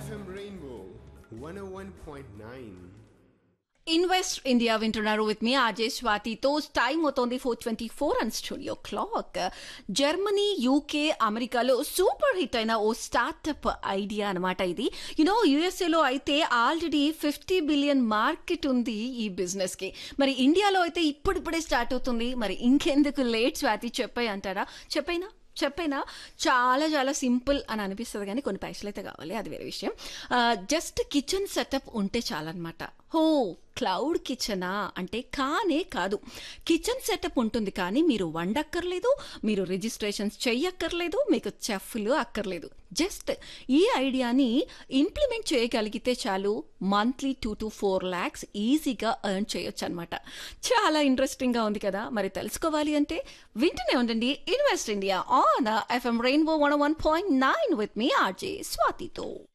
FM Rainbow 101.9. Invest India వింటున్నారు with me RJ స్వాతితో time అవుతోంది four twenty four and studio clock Germany UK అమెరికాలో super hit అయిన ఓ స్టార్టప్ ఐడియా అనమాట ఇది యునో యుఎస్ఏలో అయితే ఆల్రెడీ ఫిఫ్టీ బిలియన్ మార్కెట్ ఉంది ఈ బిజినెస్ కి మరి ఇండియాలో అయితే ఇప్పుడిప్పుడే స్టార్ట్ అవుతుంది మరి ఇంకెందుకు లేట్ స్వాతి చెప్పాయి అంటారా చెప్పైనా చెప్పైనా చాలా చాలా సింపుల్ అని అనిపిస్తుంది కానీ కొన్ని పైసలు అయితే కావాలి అది వేరే విషయం జస్ట్ కిచెన్ సెటప్ ఉంటే చాలన్నమాట హో క్లౌడ్ కిచెనా అంటే కానే కాదు కిచెన్ సెటప్ ఉంటుంది కానీ మీరు వండక్కర్లేదు మీరు రిజిస్ట్రేషన్స్ చెయ్యక్కర్లేదు మీకు చెఫ్లు అక్కర్లేదు జస్ట్ ఈ ఐడియాని ఇంప్లిమెంట్ చేయగలిగితే చాలు monthly two to four lakhs ఈజీగా ఎర్న్ చేయొచ్చు అనమాట చాలా ఇంట్రెస్టింగ్గా ఉంది కదా మరి తెలుసుకోవాలి అంటే వింటూనే ఉండండి invest India on FM Rainbow one one point nine with me RJ స్వాతితో